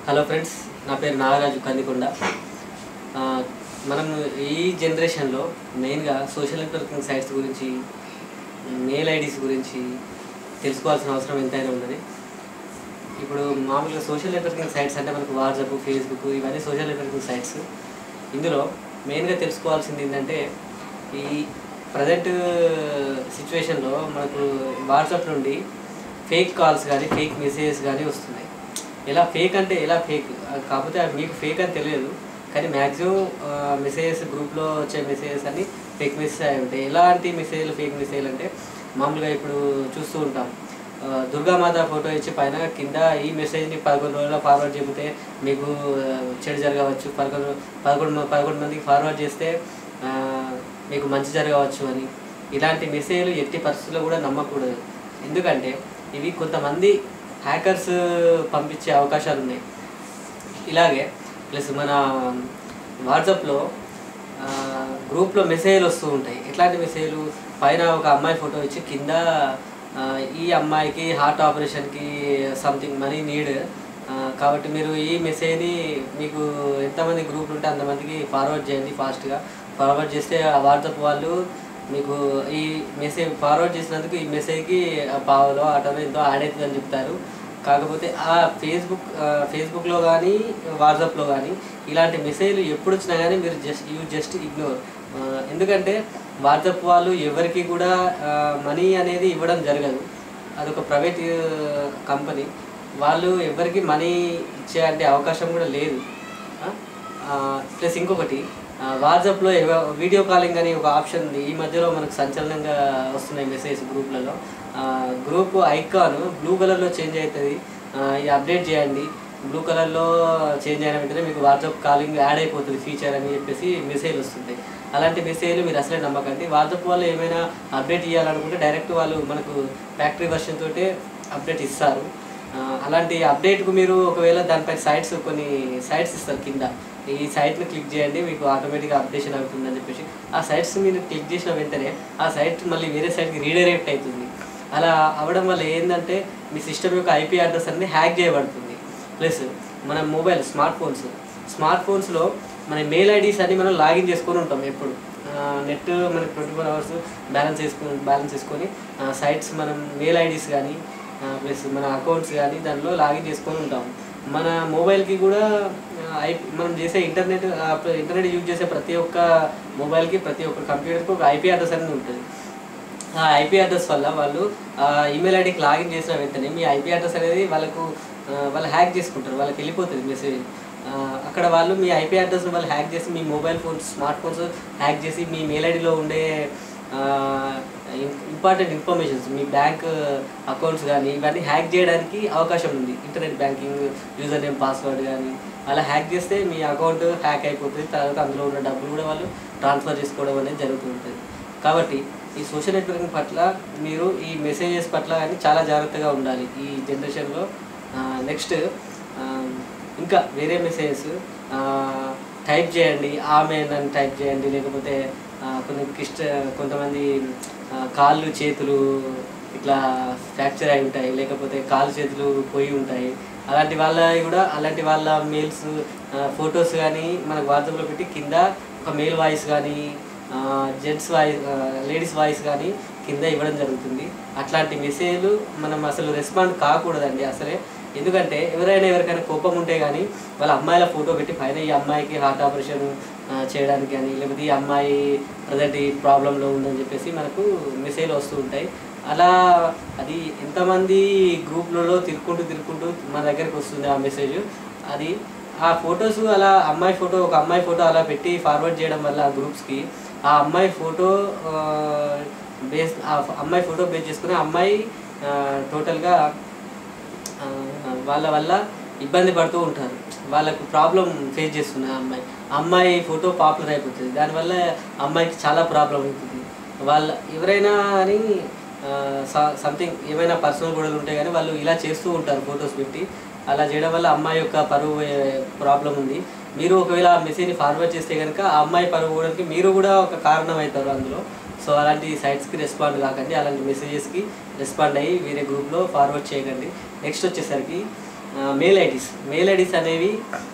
hello friends నా పేరు నాగరాజు కందికొండ ఆ, మనం ఈ జనరేషన్లో మెయిన్గా సోషల్ నెట్వర్కింగ్ సైట్స్ గురించి మెయిల్ ఐడీస్ గురించి తెలుసుకోవాల్సిన అవసరం ఎంతైనా ఉన్నది ఇప్పుడు మామూలుగా సోషల్ నెట్వర్కింగ్ సైట్స్ అంటే మనకు వాట్సాప్ ఫేస్బుక్ ఇవన్నీ సోషల్ నెట్వర్కింగ్ సైట్స్ ఇందులో మెయిన్గా తెలుసుకోవాల్సింది ఏంటంటే ఈ ప్రజెంట్ సిచ్యువేషన్లో మనకు వాట్సాప్ నుండి ఫేక్ కాల్స్ కానీ ఫేక్ మెసేజెస్ కానీ వస్తున్నాయి ఎలా ఫేక్ అంటే ఎలా ఫేక్ కాకపోతే అవి మీకు ఫేక్ అని తెలియదు కానీ మ్యాక్సిమం మెసేజెస్ గ్రూప్లో వచ్చే మెసేజెస్ అన్ని ఫేక్ మెసేజ్ అయి ఉంటాయి ఎలాంటి మెసేజ్లు ఫేక్ మెసేజ్లు అంటే మామూలుగా ఇప్పుడు చూస్తూ ఉంటాం ఆ, దుర్గామాత ఫోటో ఇచ్చి పైన కింద ఈ మెసేజ్ని పదకొండు రోజుల్లో ఫార్వర్డ్ చెబితే మీకు ఆ, చెడు జరగవచ్చు పదకొండు పదకొండు మ- పదకొండు మందికి ఫార్వర్డ్ చేస్తే ఆ, మీకు మంచి జరగవచ్చు అని ఇలాంటి మెసేజ్లు ఎట్టి పరిస్థితుల్లో కూడా నమ్మకూడదు ఎందుకంటే ఇవి కొంతమంది హ్యాకర్స్ పంపించే అవకాశాలు ఉన్నాయి ఇలాగే ప్లస్ మన వాట్సాప్లో ఆ, గ్రూప్లో మెసేజ్లు వస్తూ ఉంటాయి ఎట్లాంటి మెసేజ్లు పైన ఒక అమ్మాయి ఫోటో ఇచ్చి కింద ఆ, ఈ అమ్మాయికి హార్ట్ ఆపరేషన్కి సంథింగ్ మనీ నీడ్ కాబట్టి మీరు ఈ మెసేజ్ని మీకు ఎంతమంది గ్రూపులు ఉంటే అంతమందికి ఫార్వర్డ్ చేయండి ఫాస్ట్గా ఫార్వర్డ్ చేస్తే ఆ వాట్సాప్ వాళ్ళు మీకు ఈ మెసేజ్ ఫార్వర్డ్ చేసినందుకు ఈ మెసేజ్కి పావులో ఆటోలో ఎంతో యాడ్ అవుతుందని చెప్తారు కాకపోతే ఆ ఫేస్బుక్ ఆ, ఫేస్బుక్లో కానీ వాట్సాప్లో కానీ ఇలాంటి మెసేజ్లు ఎప్పుడు వచ్చినా కానీ మీరు జస్ట్ యూ జస్ట్ ఇగ్నోర్ ఎందుకంటే వాట్సాప్ వాళ్ళు ఎవరికి కూడా మనీ అనేది ఇవ్వడం జరగదు అదొక ప్రైవేట్ కంపెనీ వాళ్ళు ఎవరికి మనీ ఇచ్చే అంటే అవకాశం కూడా లేదు ప్లస్ ఇంకొకటి ఆ, వాట్సాప్లో ఎవ- వీడియో కాలింగ్ అని ఒక ఆప్షన్ ఉంది ఈ మధ్యలో మనకు సంచలనంగా వస్తున్నాయి మెసేజ్ గ్రూప్లలో ఆ, గ్రూప్ ఐకాన్ బ్లూ కలర్లో చేంజ్ అవుతుంది ఆ, ఇది అప్డేట్ చేయండి బ్లూ కలర్లో చేంజ్ అయిన వెంటనే మీకు వాట్సాప్ కాలింగ్ యాడ్ అయిపోతుంది ఫీచర్ అని చెప్పేసి మెసేజ్ వస్తుంది అలాంటి మెసేజ్లు మీరు అసలే నమ్మకండి వాట్సాప్ వాళ్ళు ఏమైనా అప్డేట్ ఇవ్వాలనుకుంటే డైరెక్ట్ వాళ్ళు మనకు ఫ్యాక్టరీ వర్షన్ తోటే అప్డేట్ ఇస్తారు ఆ, అలాంటి అప్డేట్కు మీరు ఒకవేళ దానిపై సైట్స్ కొన్ని సైట్స్ ఇస్తారు కింద ఈ సైట్ని క్లిక్ చేయండి మీకు ఆటోమేటిక్గా అప్డేషన్ అవుతుందని చెప్పేసి ఆ సైట్స్ మీరు క్లిక్ చేసిన వెంటనే ఆ సైట్ మళ్ళీ వేరే సైట్కి రీడైరెక్ట్ అవుతుంది అలా అవ్వడం వల్ల ఏంటంటే మీ సిస్టమ్ యొక్క ఐపీ అడ్రస్ అనేది హ్యాక్ చేయబడుతుంది ప్లస్ మన మొబైల్ స్మార్ట్ ఫోన్స్ స్మార్ట్ ఫోన్స్లో మన మెయిల్ ఐడీస్ అన్ని మనం లాగిన్ చేసుకొని ఉంటాం ఎప్పుడు నెట్ మనకి ట్వంటీ ఫోర్ అవర్స్ బ్యాలెన్స్ చేసుకొని బ్యాలెన్స్ చేసుకొని సైట్స్ మనం మెయిల్ ఐడీస్ కానీ ప్లస్ మన అకౌంట్స్ కానీ దానిలో లాగిన్ చేసుకొని ఉంటాం మన మొబైల్కి కూడా ఐ మనం చేసే ఇంటర్నెట్ ఇంటర్నెట్ యూజ్ చేసే ప్రతి ఒక్క మొబైల్కి ప్రతి ఒక్క కంప్యూటర్కి ఒక ఐపీ అడ్రస్ అనేది ఉంటుంది ఆ ఐపీ అడ్రస్ వల్ల వాళ్ళు ఆ ఈమెయిల్ ఐడికి లాగిన్ చేసిన వెంటనే మీ ఐపీ అడ్రస్ అనేది వాళ్ళకు ఆ, వాళ్ళు హ్యాక్ చేసుకుంటారు వాళ్ళకి వెళ్ళిపోతుంది మెసేజ్ ఆ, అక్కడ వాళ్ళు మీ ఐపీ అడ్రస్ని వాళ్ళు హ్యాక్ చేసి మీ mobile phones smart phones hack చేసి మీ మెయిల్ ఐడిలో ఉండే ఇంపార్టెంట్ ఇన్ఫర్మేషన్స్ మీ బ్యాంక్ అకౌంట్స్ కానీ ఇవన్నీ హ్యాక్ చేయడానికి అవకాశం ఉంది internet banking user name password కానీ అలా హ్యాక్ చేస్తే మీ అకౌంట్ హ్యాక్ అయిపోతుంది తర్వాత అందులో ఉన్న డబ్బులు కూడా వాళ్ళు ట్రాన్స్ఫర్ చేసుకోవడం అనేది జరుగుతుంటుంది కాబట్టి ఈ సోషల్ నెట్వర్కింగ్ పట్ల మీరు ఈ మెసేజెస్ పట్ల కానీ చాలా జాగ్రత్తగా ఉండాలి ఈ జనరేషన్లో నెక్స్ట్ ఇంకా వేరే మెసేజెస్ టైప్ చేయండి ఆమె అని టైప్ చేయండి లేకపోతే ఆ, కొన్ని కిష్ట కొంతమంది ఆ, కాళ్ళు చేతులు ఇట్లా ఫ్రాక్చర్ అయి ఉంటాయి లేకపోతే కాళ్ళు చేతులు పోయి ఉంటాయి అలాంటి వాళ్ళ కూడా అలాంటి వాళ్ళ మెయిల్స్ ఫొటోస్ కానీ మనకు వాట్సాప్లో పెట్టి కింద ఒక మెయిల్ వాయిస్ కానీ జెంట్స్ వాయిస్ లేడీస్ వాయిస్ కానీ కింద ఇవ్వడం జరుగుతుంది అట్లాంటి మెసేజ్లు మనం అసలు రెస్పాండ్ కాకూడదండి అసలే ఎందుకంటే ఎవరైనా ఎవరికైనా కోపం ఉంటే కానీ వాళ్ళ అమ్మాయిల ఫోటో పెట్టి పైన ఈ అమ్మాయికి హార్ట్ ఆపరేషన్ చేయడానికి కానీ లేకపోతే ఈ అమ్మాయి ప్రజెంట్ ఈ ప్రాబ్లంలో ఉందని చెప్పేసి మనకు మెసేజ్లు వస్తూ ఉంటాయి అలా అది ఎంతమంది గ్రూప్లలో తిరుక్కుంటూ తిరుక్కుంటూ మన దగ్గరికి వస్తుంది ఆ మెసేజ్ అది ఆ ఫొటోస్ అలా అమ్మాయి ఫోటో ఒక అమ్మాయి ఫోటో అలా పెట్టి ఫార్వర్డ్ చేయడం వల్ల ఆ గ్రూప్స్కి ఆ అమ్మాయి ఫోటో బేస్ ఆ అమ్మాయి ఫోటో బేస్ చేసుకుని ఆ అమ్మాయి టోటల్గా వాళ్ళ వల్ల ఇబ్బంది పడుతూ ఉంటారు వాళ్ళకు ప్రాబ్లం ఫేస్ చేస్తుంది ఆ అమ్మాయి ఆ అమ్మాయి ఫోటో పాపులర్ అయిపోతుంది దానివల్ల అమ్మాయికి చాలా ప్రాబ్లం అవుతుంది వాళ్ళ ఎవరైనా అని సంథింగ్ ఏమైనా పర్సనల్ గొడవలు ఉంటాయి కానీ వాళ్ళు ఇలా చేస్తూ ఉంటారు ఫొటోస్ పెట్టి అలా చేయడం వల్ల అమ్మాయి యొక్క పరువు ప్రాబ్లం ఉంది మీరు ఒకవేళ ఆ మెసేజ్ని ఫార్వర్డ్ చేస్తే కనుక ఆ అమ్మాయి పరువు పోవడానికి మీరు కూడా ఒక కారణం అవుతారు అందులో సో అలాంటి సైట్స్కి రెస్పాండ్ కాకండి అలాంటి మెసేజెస్కి రెస్పాండ్ అయ్యి వేరే గ్రూప్లో ఫార్వర్డ్ చేయకండి నెక్స్ట్ వచ్చేసరికి ఆ, మెయిల్ ఐడీస్ మెయిల్ ఐడీస్ అనేవి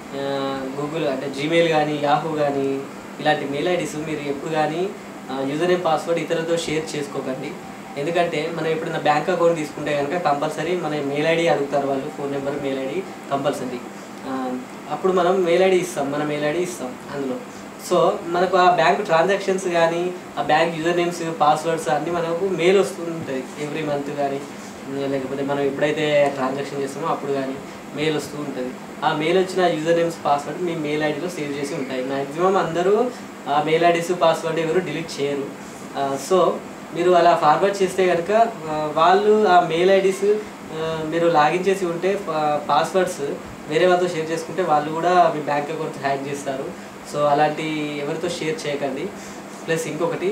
గూగుల్ అంటే జీమెయిల్ కానీ యాహూ కానీ ఇలాంటి మెయిల్ ఐడీస్ మీరు ఎప్పుడు కానీ యూజర్ నేమ్ పాస్వర్డ్ ఇతరులతో షేర్ చేసుకోకండి ఎందుకంటే మనం ఎప్పుడైనా బ్యాంక్ అకౌంట్ తీసుకుంటే కనుక కంపల్సరీ మన మెయిల్ ఐడి అడుగుతారు వాళ్ళు phone number mail ID compulsory అప్పుడు మనం మెయిల్ ఐడి ఇస్తాం మన మెయిల్ ఐడి ఇస్తాం అందులో సో మనకు ఆ బ్యాంక్ ట్రాన్సాక్షన్స్ కానీ ఆ బ్యాంక్ యూజర్ నేమ్స్ పాస్వర్డ్స్ అన్నీ మనకు మెయిల్ వస్తుంటుంది ఎవ్రీ మంత్ కానీ లేకపోతే మనం ఎప్పుడైతే ట్రాన్సాక్షన్ చేస్తామో అప్పుడు కానీ మెయిల్ వస్తూ ఉంటుంది ఆ మెయిల్ వచ్చిన యూజర్ నేమ్స్ పాస్వర్డ్ మీ మెయిల్ ఐడిలో సేవ్ చేసి ఉంటాయి మ్యాక్సిమం అందరూ ఆ మెయిల్ ఐడీస్ పాస్వర్డ్ ఎవరు డిలీట్ చేయరు సో మీరు అలా ఫార్వర్డ్ చేస్తే కనుక వాళ్ళు ఆ మెయిల్ ఐడీస్ మీరు లాగిన్ చేసి ఉంటే పాస్వర్డ్స్ వేరే వాళ్ళతో షేర్ చేసుకుంటే వాళ్ళు కూడా మీ బ్యాంక్ అకౌంట్ హ్యాక్ చేస్తారు సో అలాంటి ఎవరితో షేర్ చేయకండి ప్లస్ ఇంకొకటి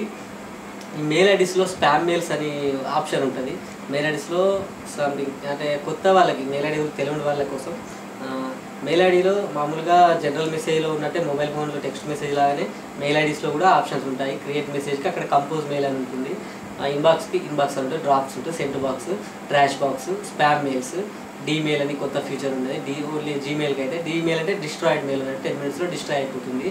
ఈ మెయిల్ ఐడీస్లో స్పామ్ మెయిల్స్ అని ఆప్షన్ ఉంటుంది మెయిల్ ఐడీస్లో సంథింగ్ అంటే కొత్త వాళ్ళకి మెయిల్ ఐడి తెలియని వాళ్ళ కోసం మెయిల్ ఐడిలో మామూలుగా జనరల్ మెసేజ్లో ఉన్నట్టే మొబైల్ ఫోన్లో టెక్స్ట్ మెసేజ్ లాగానే మెయిల్ ఐడీస్లో కూడా ఆప్షన్స్ ఉంటాయి క్రియేట్ మెసేజ్కి అక్కడ కంపోజ్ మెయిల్ అని ఉంటుంది ఇన్బాక్స్కి ఇన్బాక్స్ ఉంటుంది డ్రాప్స్ ఉంటుంది sent box trash box spam mails D mail అని కొత్త ఫీచర్ ఉన్నది డీ ఓన్లీ జీమెయిల్కి అయితే డీమెయిల్ అంటే డిస్ట్రాయిడ్ మెయిల్ అంటే టెన్ మినిట్స్లో డిస్ట్రాయ్ అయిపోతుంది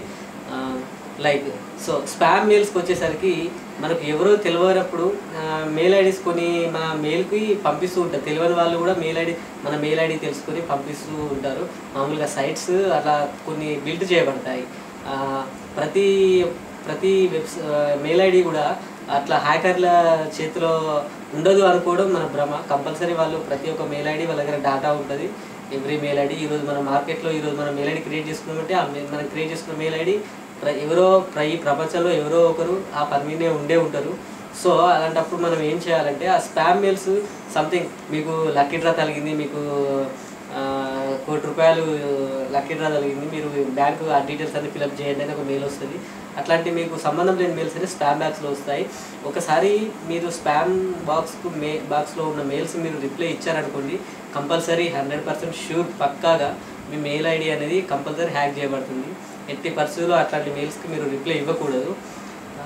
లైక్ సో స్పామ్ మెయిల్స్కి వచ్చేసరికి మనకు ఎవరో తెలియనప్పుడు మెయిల్ ఐడీస్ కొన్ని మన మెయిల్కి పంపిస్తూ ఉంటారు తెలియని వాళ్ళు కూడా మెయిల్ ఐడి మన మెయిల్ ఐడి తెలుసుకొని పంపిస్తూ ఉంటారు మామూలుగా సైట్స్ అట్లా కొన్ని బిల్డ్ చేయబడతాయి ఆ, ప్రతి ప్రతి వెబ్స్ మెయిల్ ఐడి కూడా అట్లా హ్యాకర్ల చేతిలో ఉండదు అనుకోవడం మన భ్రమ కంపల్సరీ వాళ్ళు ప్రతి ఒక్క మెయిల్ ఐడి వాళ్ళ దగ్గర డేటా ఉంటుంది ఎవ్రీ మెయిల్ ఐడి ఈరోజు మన మార్కెట్లో ఈరోజు మనం మెయిల్ ఐడి క్రియేట్ చేసుకున్నామంటే ఆ మెయిల్- మనం క్రియేట్ చేసుకున్న మెయిల్ ఐడి ప్ర ఎవరో ప్ర ఈ ప్రపంచంలో ఎవరో ఒకరు ఆ పని మీదే ఉండే ఉంటారు సో అలాంటప్పుడు మనం ఏం చేయాలంటే ఆ స్పామ్ మెయిల్స్ సంథింగ్ మీకు లక్కీ డ్రా తగిలింది మీకు ఆ, కోటి రూపాయలు లక్కీ డ్రా తగిలింది మీరు బ్యాంకు ఆ డీటెయిల్స్ అన్ని ఫిల్అప్ చేయండి అని ఒక మెయిల్ వస్తుంది అట్లాంటి మీకు సంబంధం లేని మెయిల్స్ అనేవి స్పామ్ బాక్స్లో వస్తాయి ఒకసారి మీరు స్పామ్ బాక్స్కు మే బాక్స్లో ఉన్న మెయిల్స్ మీరు రిప్లై ఇచ్చారనుకోండి కంపల్సరీ హండ్రెడ్ పర్సెంట్ షూర్ పక్కాగా మీ మెయిల్ ఐడి అనేది కంపల్సరీ హ్యాక్ చేయబడుతుంది ఎట్టి పరిస్థితుల్లో అట్లాంటి మెయిల్స్కి మీరు రిప్లై ఇవ్వకూడదు ఆ,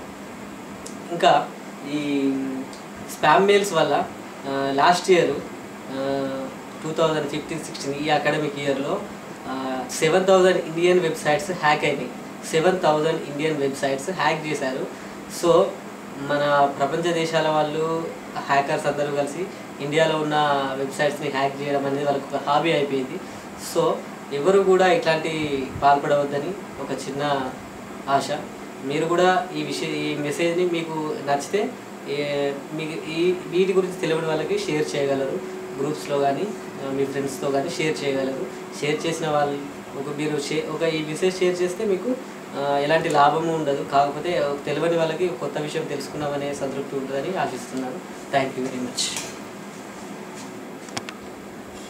ఇంకా ఈ స్పామ్ మెయిల్స్ వల్ల last year two thousand fifteen sixteen ఈ అకాడమిక్ ఇయర్లో seven thousand Indian websites hack అయినాయి seven thousand Indian websites hack చేశారు సో మన ప్రపంచ దేశాల వాళ్ళు హ్యాకర్స్ అందరూ కలిసి ఇండియాలో ఉన్న వెబ్సైట్స్ని హ్యాక్ చేయడం అనేది వాళ్ళకి ఒక హాబీ అయిపోయింది సో ఎవరు కూడా ఇట్లాంటి పాల్పడవద్దని ఒక చిన్న ఆశ మీరు కూడా ఈ విషయ ఈ మెసేజ్ని మీకు నచ్చితే ఏ- మీకు ఈ వీటి గురించి తెలియని వాళ్ళకి షేర్ చేయగలరు గ్రూప్స్లో కానీ మీ ఫ్రెండ్స్తో కానీ షేర్ చేయగలరు షేర్ చేసిన వాళ్ళు ఒక మీరు షే ఒక ఈ మెసేజ్ షేర్ చేస్తే మీకు ఆ, ఎలాంటి లాభము ఉండదు కాకపోతే తెలియని వాళ్ళకి కొత్త విషయం తెలుసుకున్నామనే సంతృప్తి ఉంటుందని ఆశిస్తున్నాను థ్యాంక్ యూ వెరీ మచ్